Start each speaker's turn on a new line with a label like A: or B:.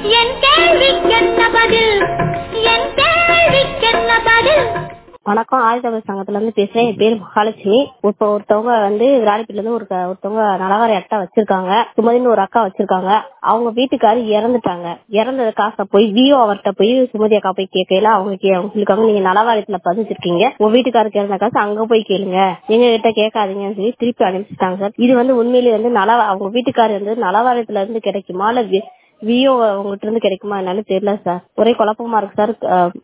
A: என் கேள்விக்கென்ன பதில் என் கேள்விக்கென்ன பதில்
B: வணக்கம் ஆதித்தமிழ் சங்கத்துல இருந்து பேசுறேன் என் பேர் மகாலட்சுமி இப்போ ஒருத்தவங்க வந்து விராலிப்பட்டில இருந்து ஒரு க- ஒருத்தவங்க நலவாரி அட்டை வச்சிருக்காங்க சுமதினு ஒரு அக்கா வச்சிருக்காங்க அவங்க வீட்டுக்காரு இறந்துட்டாங்க இறந்தது காசை போய் விஓ அவர்கிட்ட போய் சுமதி அக்கா போய் கேட்கல அவங்க கே- அவங்க சொல்லிருக்காங்க நீங்க நலவாரியத்துல பதிச்சிருக்கீங்க உங்க வீட்டுக்காருக்கு இறந்த காசு அங்க போய் கேளுங்க எங்க கிட்ட கேட்காதீங்கன்னு சொல்லி திருப்பி அனுப்பிச்சிட்டாங்க சார் இது வந்து உண்மையிலேயே வந்து நல அவங்க வீட்டுக்காரு வந்து நலவாரியத்துல இருந்து கிடைக்குமா இல்ல வி- விஓ அவங்ககிட்ட இருந்து கிடைக்குமா என்னன்னு தெரியல சார் ஒரே குழப்பமா இருக்கு சார் அஹ்